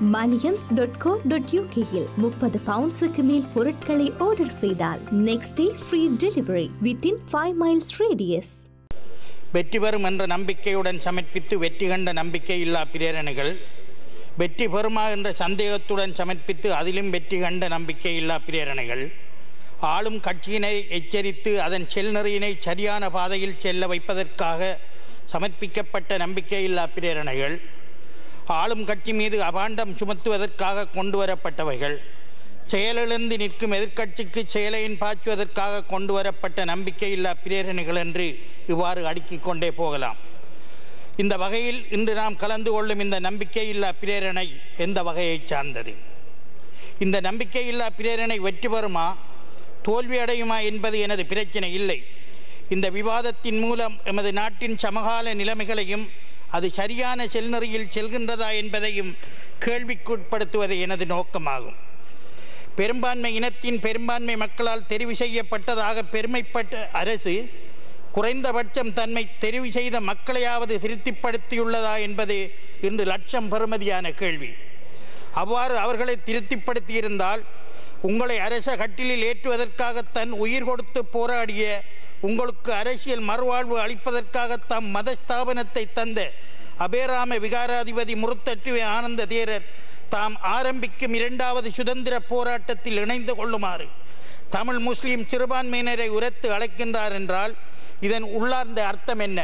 மணியம்ஸ் dot co dot யூகேயில் முப்பது பவுண்ட்ஸுக்கு மேல் பொருட்களை ஆர்டர் செய்தால் next day free delivery within five miles radius வெற்றி பெறும் என்ற நம்பிக்கையுடன் சமர்ப்பித்து வெற்றி கண்ட நம்பிக்கை இல்லா பிரேரணைகள் வெற்றி பெறுமா என்ற சந்தேகத்துடன் சமர்ப்பித்து அதிலும் வெற்றி கண்ட நம்பிக்கை இல்லா பிரேரணைகள் ஆளும் கட்சியினை எச்சரித்து அதன் செல்நெறியினை சரியான பாதையில் செல்ல வைப்பதற்காக சமர்ப்பிக்கப்பட்ட நம்பிக்கையில்லா பிரேரணைகள் ஆளும் கட்சி மீது அபாண்டம் சுமத்துவதற்காக கொண்டு வரப்பட்டவைகள் செயலிழந்து நிற்கும் எதிர்க்கட்சிக்கு செயலையின் பாய்ச்சுவதற்காக கொண்டு வரப்பட்ட நம்பிக்கையில்லா பிரேரணைகள் என்று இவ்வாறு அடுக்கிக் கொண்டே போகலாம் இந்த வகையில் இன்று நாம் கலந்து கொள்ளும் இந்த நம்பிக்கையில்லா பிரேரணை எந்த வகையைச் சார்ந்தது இந்த நம்பிக்கையில்லா பிரேரணை வெற்றி பெறுமா தோல்வி அடையுமா என்பது எனது பிரச்சனை இல்லை இந்த விவாதத்தின் மூலம் எமது நாட்டின் சமகால நிலைமைகளையும் அது சரியான செல்நெறியில் செல்கின்றதா என்பதையும் கேள்விக்குட்படுத்துவது எனது நோக்கமாகும் பெரும்பான்மை இனத்தின் பெரும்பான்மை மக்களால் தெரிவு செய்யப்பட்டதாக பெருமைப்பட்ட அரசு குறைந்தபட்சம் தன்மை தெரிவு செய்த மக்களையாவது திருப்திப்படுத்தியுள்ளதா என்பது இன்று லட்சம் பெறுமதியான கேள்வி அவ்வாறு அவர்களை திருப்திப்படுத்தியிருந்தால் உங்களை அரச கட்டிலில் ஏற்றுவதற்காக தன் உயிர் கொடுத்து போராடிய உங்களுக்கு அரசியல் மறுவாழ்வு அளிப்பதற்காக தம் மத ஸ்தாபனத்தை தந்த அபேராம விகாராதிபதி முருத்தற்றுவே ஆனந்த தேரர் தாம் ஆரம்பிக்கும் இரண்டாவது சுதந்திர போராட்டத்தில் இணைந்து கொள்ளுமாறு தமிழ் முஸ்லிம் சிறுபான்மையினரை உரத்து அழைக்கின்றார் என்றால் இதன் உள்ளார்ந்த அர்த்தம் என்ன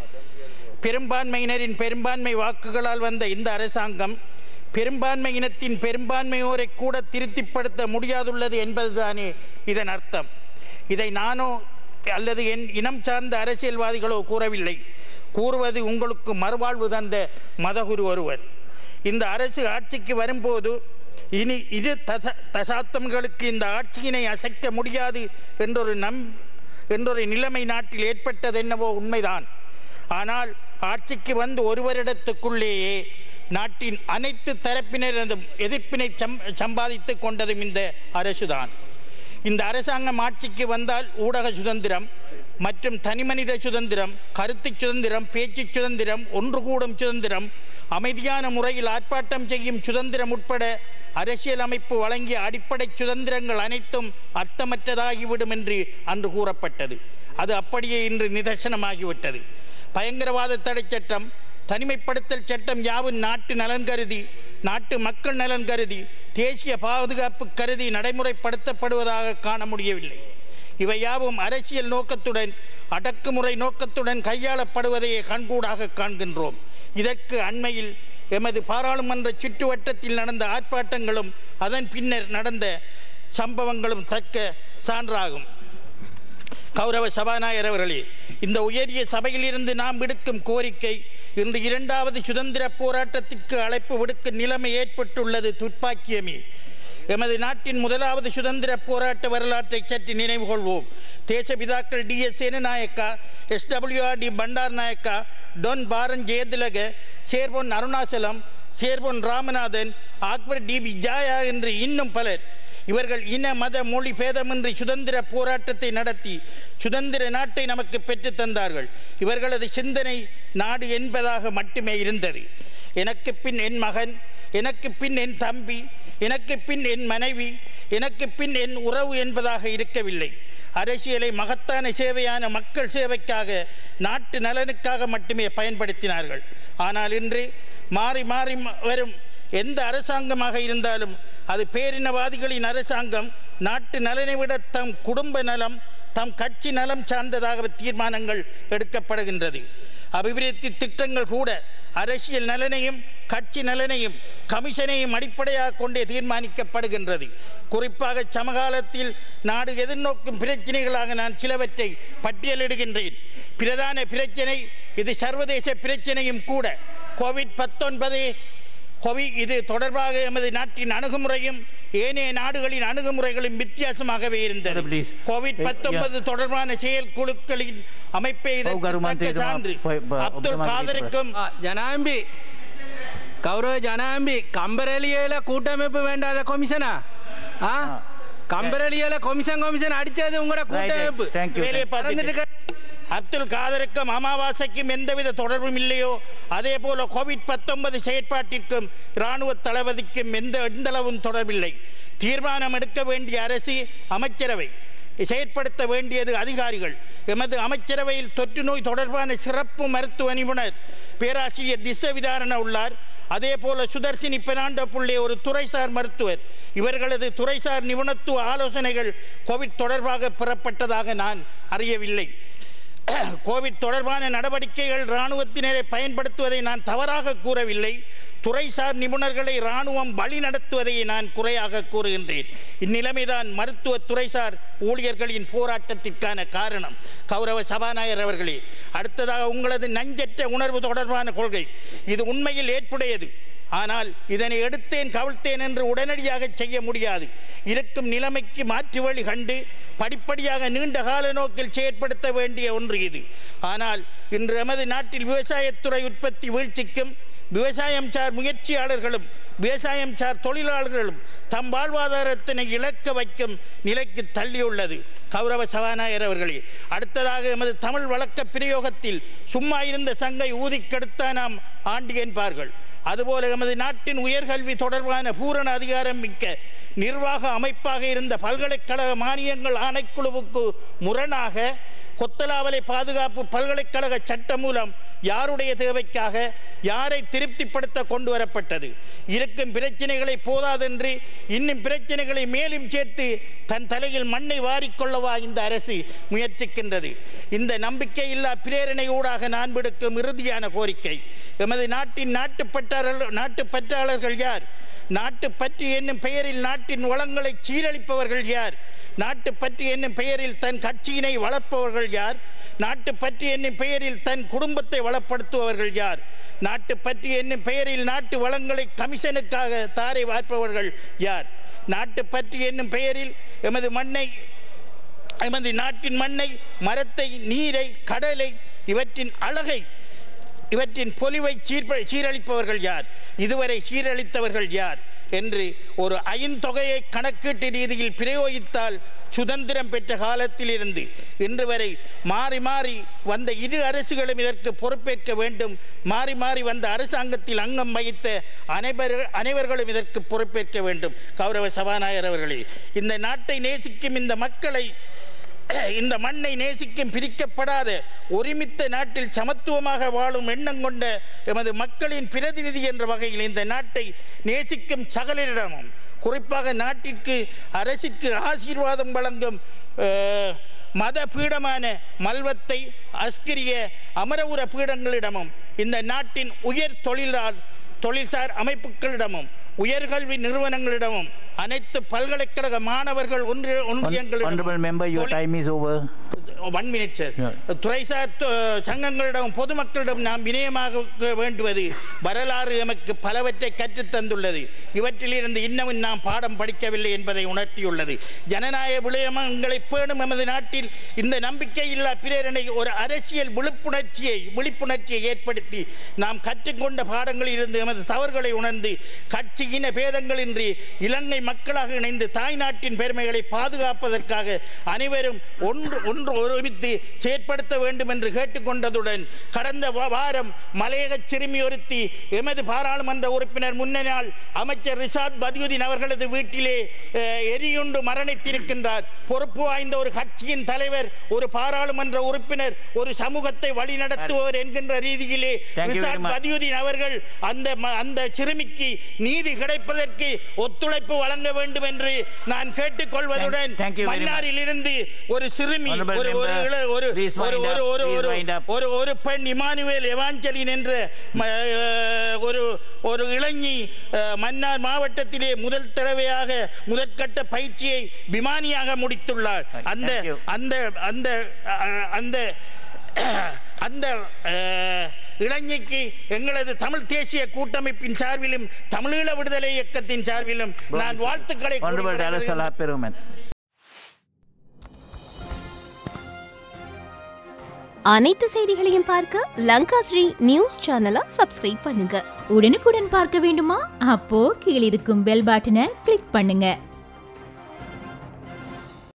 பெரும்பான்மையினரின் பெரும்பான்மை வாக்குகளால் வந்த இந்த அரசாங்கம் பெரும்பான்மை இனத்தின் பெரும்பான்மையோரை கூட திருப்திப்படுத்த முடியாதுள்ளது என்பதுதானே இதன் அர்த்தம் இதை நானோ அல்லது என் இனம் சார்ந்த அரசியல்வாதிகளோ கூறவில்லை கூறுவது உங்களுக்கு மறுவாழ்வு தந்த மதகுரு ஒருவர் இந்த அரசு ஆட்சிக்கு வரும்போது இனி இரு தச தசாப்தங்களுக்கு இந்த ஆட்சியினை அசைக்க முடியாது என்றொரு நம் என்றொரு நிலைமை நாட்டில் ஏற்பட்டது என்னவோ உண்மைதான் ஆனால் ஆட்சிக்கு வந்து ஒரு வருடத்துக்குள்ளேயே நாட்டின் அனைத்து தரப்பினரதும் எதிர்ப்பினை சம் சம்பாதித்துக் கொண்டதும் இந்த அரசுதான் இந்த அரசாங்கம் ஆட்சிக்கு வந்தால் ஊடக சுதந்திரம் மற்றும் தனிமனித சுதந்திரம் கருத்து சுதந்திரம் பேச்சு சுதந்திரம் ஒன்று கூடும் சுதந்திரம் அமைதியான முறையில் ஆர்ப்பாட்டம் செய்யும் சுதந்திரம் உட்பட அரசியல் அமைப்பு வழங்கிய அடிப்படை சுதந்திரங்கள் அனைத்தும் அர்த்தமற்றதாகிவிடும் என்று அன்று கூறப்பட்டது அது அப்படியே இன்று நிதர்சனமாகிவிட்டது பயங்கரவாத தடை சட்டம் தனிமைப்படுத்தல் சட்டம் யாவும் நாட்டு நலன் கருதி நாட்டு மக்கள் நலன் கருதி தேசிய பாதுகாப்பு கருதி நடைமுறைப்படுத்தப்படுவதாக காண முடியவில்லை இவை யாவும் அரசியல் நோக்கத்துடன் அடக்குமுறை நோக்கத்துடன் கையாளப்படுவதையே கண்கூடாக காண்கின்றோம் இதற்கு அண்மையில் எமது பாராளுமன்ற சுற்றுவட்டத்தில் நடந்த ஆர்ப்பாட்டங்களும் அதன் பின்னர் நடந்த சம்பவங்களும் தக்க சான்றாகும் கௌரவ சபாநாயகர் அவர்களே இந்த உயரிய சபையிலிருந்து நாம் விடுக்கும் கோரிக்கை இன்று இரண்டாவது சுதந்திர போராட்டத்திற்கு அழைப்பு விடுக்கும் நிலைமை ஏற்பட்டுள்ளது துப்பாக்கியமே எமது நாட்டின் முதலாவது சுதந்திர போராட்ட வரலாற்றை சற்று நினைவு கொள்வோம் தேசபிதாக்கள் D S Senanayake S W R D Bandaranaike Don Baron Jayatilaka சேர்பொன் அருணாச்சலம் சேர்பொன் ராமநாதன் அக்பர் டி பி ஜாயா என்று இன்னும் பலர் இவர்கள் இன மத மொழி பேதமின்றி சுதந்திர போராட்டத்தை நடத்தி சுதந்திர நாட்டை நமக்கு பெற்றுத் தந்தார்கள் இவர்களது சிந்தனை நாடு என்பதாக மட்டுமே இருந்தது எனக்கு பின் என் மகன் எனக்கு பின் என் தம்பி எனக்கு பின் என் மனைவி எனக்கு பின் என் உறவு என்பதாக இருக்கவில்லை அரசியலை மகத்தான சேவையான மக்கள் சேவைக்காக நாட்டு நலனுக்காக மட்டுமே பயன்படுத்தினார்கள் ஆனால் இன்று மாறி மாறி ம- வரும் எந்த அரசாங்கமாக இருந்தாலும் அது பேரினவாதிகளின் அரசாங்கம் நாட்டு நலனை விட தம் குடும்ப நலம் தம் கட்சி நலம் சார்ந்ததாக தீர்மானங்கள் எடுக்கப்படுகின்றது அபிவிருத்தி திட்டங்கள் கூட அரசியல் நலனையும் கட்சி நலனையும் கமிஷனையும் அடிப்படையாக கொண்டே தீர்மானிக்கப்படுகின்றது குறிப்பாக சமகாலத்தில் நாடு எதிர்நோக்கும் பிரச்சனைகளாக நான் சிலவற்றை பட்டியலிடுகின்றேன் பிரதான பிரச்சனை இது சர்வதேச பிரச்சனையும் கூட கோவிட் பத்தொன்பது கோவி இது தொடர்பாக எமது நாட்டின் அணுகுமுறையும் ஏனைய நாடுகளின் அணுகுமுறைகளும் வித்தியாசமாகவே இருந்தது Please. கோவிட் பத்தொன்பது தொடர்பான செயற்குழுக்களின் அமைப்பை இதற்கு ඔව්, ගරු தக்க මන්ත්‍රීතුමා, சான்று පො- බ- அப்துல் ඔබතුමාගේ காதருக்கும் ஆ, ஜனாம்பி கௌரவ ஜனாம்பி கம்பரலியில கூட்டமைப்பு வேண்டாத கொமிஷனா ஆ கம்பரலியில கொமிஷன் கொமிஷன் அடிச்சது உங்களோட கூட்டமைப்பு தேங்க்யூ வேலையை பார்த்துட்டு மறந்துட்டு அப்துல் காதருக்கும் அமாவாசைக்கும் எந்தவித தொடர்பும் இல்லையோ அதே போல கோவிட் பத்தொன்பது செயற்பாட்டிற்கும் இராணுவ தளபதிக்கும் எந்த எந்தளவும் தொடர்பில்லை தீர்மானம் எடுக்க வேண்டிய அரசு அமைச்சரவை செயற்படுத்த வேண்டியது அதிகாரிகள் எமது அமைச்சரவையில் தொற்று நோய் தொடர்பான சிறப்பு மருத்துவ நிபுணர் பேராசிரியர் திச விதாரண உள்ளார் அதே போல சுதர்சினி பெர்னாண்டோ புள்ளே ஒரு துறைசார் மருத்துவர் இவர்களது துறைசார் நிபுணத்துவ ஆலோசனைகள் கோவிட் தொடர்பாக பெறப்பட்டதாக நான் அறியவில்லை கோவிட் தொடர்பான நடவடிக்கைகள் இராணுவத்தினரை பயன்படுத்துவதை நான் தவறாக கூறவில்லை துறைசார் நிபுணர்களை இராணுவம் வழி நடத்துவதை நான் குறையாக கூறுகின்றேன் இந்நிலைமைதான் மருத்துவ துறைசார் ஊழியர்களின் போராட்டத்திற்கான காரணம் கௌரவ சபாநாயகர் அவர்களே அடுத்ததாக உங்களது நஞ்சற்ற உணர்வு தொடர்பான கொள்கை இது உண்மையில் ஏற்புடையது ஆனால் இதனை எடுத்தேன் கவிழ்த்தேன் என்று உடனடியாக செய்ய முடியாது இருக்கும் நிலைமைக்கு மாற்று வழி கண்டு படிப்படியாக நீண்ட கால நோக்கில் செயற்படுத்த வேண்டிய ஒன்று இது ஆனால் இன்று எமது நாட்டில் விவசாயத்துறை உற்பத்தி வீழ்ச்சிக்கும் விவசாயம் சார் முயற்சியாளர்களும் விவசாயம் சார் தொழிலாளர்களும் தம் வாழ்வாதாரத்தினை இழக்க வைக்கும் நிலைக்கு தள்ளியுள்ளது கௌரவ சபாநாயகர் அவர்களே அடுத்ததாக எமது தமிழ் வழக்க பிரயோகத்தில் சும்மா இருந்த சங்கை ஊதிக்கெடுத்தா நாம் ஆண்டி என்பார்கள் அதுபோல எமது நாட்டின் உயர்கல்வி தொடர்பான பூரண அதிகாரம் மிக்க நிர்வாக அமைப்பாக இருந்த பல்கலைக்கழக மானியங்கள் ஆணைக்குழுவுக்கு முரணாக கொத்தலாவலை பாதுகாப்பு பல்கலைக்கழக சட்டம் மூலம் யாருடைய தேவைக்காக யாரை திருப்திப்படுத்த கொண்டு வரப்பட்டது இருக்கும் பிரச்சனைகளை போதாதென்று இன்னும் பிரச்சனைகளை மேலும் சேர்த்து தன் தலையில் மண்ணை வாரிக்கொள்ளவா இந்த அரசு முயற்சிக்கின்றது இந்த நம்பிக்கையில்லா பிரேரணை ஊடாக நான் விடுக்கும் இறுதியான கோரிக்கை எமது நாட்டின் நாட்டுப்பற்றாளர்கள் நாட்டுப்பற்றாளர்கள் யார் நாட்டு பற்று என்னும் பெயரில் நாட்டின் வளங்களை சீரழிப்பவர்கள் யார் நாட்டு பற்று என்னும் பெயரில் தன் கட்சியினை வளர்ப்பவர்கள் யார் நாட்டு பற்று என்னும் பெயரில் தன் குடும்பத்தை வளப்படுத்துபவர்கள் யார் நாட்டு பற்று என்னும் பெயரில் நாட்டு வளங்களை கமிஷனுக்காக தாரை வார்ப்பவர்கள் யார் நாட்டு பற்று என்னும் பெயரில் எமது மண்ணை எமது நாட்டின் மண்ணை மரத்தை நீரை கடலை இவற்றின் அழகை இவற்றின் பொலிவை சீர்ப- சீரழிப்பவர்கள் யார் இதுவரை சீரழித்தவர்கள் யார் என்று ஒரு ஐந்தொகையை கணக்கீட்டு ரீதியில் பிரயோகித்தால் சுதந்திரம் பெற்ற காலத்திலிருந்து இன்று வரை மாறி மாறி வந்த இரு அரசுகளும் இதற்கு பொறுப்பேற்க வேண்டும் மாறி மாறி வந்த அரசாங்கத்தில் அங்கம் வகித்த அனைவர் அனைவர்களும் இதற்கு பொறுப்பேற்க வேண்டும் கௌரவ சபாநாயகர் அவர்களே இந்த நாட்டை நேசிக்கும் இந்த மக்களை இந்த மண்ணை நேசிக்கும் பிரிக்கப்படாத ஒருமித்த நாட்டில் சமத்துவமாக வாழும் எண்ணம் கொண்ட எமது மக்களின் பிரதிநிதி என்ற வகையில் இந்த நாட்டை நேசிக்கும் சகலரிடமும் குறிப்பாக நாட்டிற்கு அரசிற்கு ஆசீர்வாதம் வழங்கும் அஹ், மத பீடமான மல்வத்தை அஸ்கிரிய அமரவுர பீடங்களிடமும் இந்த நாட்டின் உயர் தொழிலால் தொழில்சார் அமைப்புகளிடமும் உயர்கல்வி நிறுவனங்களிடமும் அனைத்து பல்கலைக்கழக மாணவர்கள் ஒன்று Honorable member, your ஒன்றியங்களிடம் time is over. One minute sir Yeah. துறைசார் து- சங்கங்களிடம் பொதுமக்களிடம் நாம் வினயமாக வேண்டுவது வரலாறு எமக்கு பலவற்றை கற்றுத் தந்துள்ளது இவற்றிலிருந்து இன்னமும் நாம் பாடம் படிக்கவில்லை என்பதை உணர்த்தியுள்ளது ஜனநாயக விளையமங்களை பேணும் எமது நாட்டில் இந்த நம்பிக்கையில்லா பிரேரணை ஒரு அரசியல் விழிப்புணர்ச்சியை விழிப்புணர்ச்சியை ஏற்படுத்தி நாம் கற்றுக்கொண்ட பாடங்களில் இருந்து எமது தவறுகளை உணர்ந்து கட்சி இன பேதங்களின்றி இலங்கை மக்களாக இணைந்து தாய் நாட்டின் பெருமைகளை பாதுகாப்பதற்காக அனைவரும் ஒன்று ஒன்று ஒருமித்து செயற்படுத்த வேண்டும் என்று கேட்டுக்கொண்டதுடன் கடந்த வா- வாரம் மலையக சிறுமி ஒருத்தி எமது பாராளுமன்ற உறுப்பினர் முன்னாள் அமைச்சர் ரிசாத் பதியுதீன் அவர்களது வீட்டிலே அஹ், எரியுண்டு மரணித்திருக்கின்றார் பொறுப்பு வாய்ந்த ஒரு கட்சியின் தலைவர் ஒரு பாராளுமன்ற உறுப்பினர் ஒரு சமூகத்தை வழிநடத்துபவர் என்கின்ற ரீதியிலே Thank you very ரிசாத் much. Bathiudeen அவர்கள் அந்த ம- அந்த சிறுமிக்கு நீதி கிடைப்பதற்கு ஒத்துழைப்பு வழங்க வேண்டும் என்று நான் கேட்டுக்கொள்வதுடன் Thank- thank you very much. மன்னாரில் இருந்து ஒரு சிறுமி Honorable ஒரு ஒரு member, இள- ஒரு please ஒரு wind ஒரு up, ஒரு please ஒரு wind up. ஒரு ஒரு பெண் இமானுவேல் எவாஞ்சலின் என்ற ம- அஹ், ஒரு ஒரு இளைஞி அஹ், மன்னார் மாவட்டத்திலே முதல் தடவையாக முதற்கட்ட பயிற்சியை விமானியாக முடித்துள்ளார் Thank அந்த you. அந்த அந்த அஹ், அந்த அந்த அஹ், இளைஞிக்கு எங்களது தமிழ் தேசிய கூட்டமைப்பின் சார்பிலும் தமிழீழ விடுதலை இயக்கத்தின் சார்பிலும் நான் வாழ்த்துக்களை கூறி Honorable Dallas விடைபெறுகிறேன். Salah Perumal. அனைத்து செய்திகளையும் பார்க்க லங்கா ஸ்ரீ நியூஸ் சேனலை சப்ஸ்கிரைப் பண்ணுங்க உடனுக்குடன் பார்க்க வேண்டுமா அப்போ கீழிருக்கும் பெல் பட்டனை கிளிக் பண்ணுங்க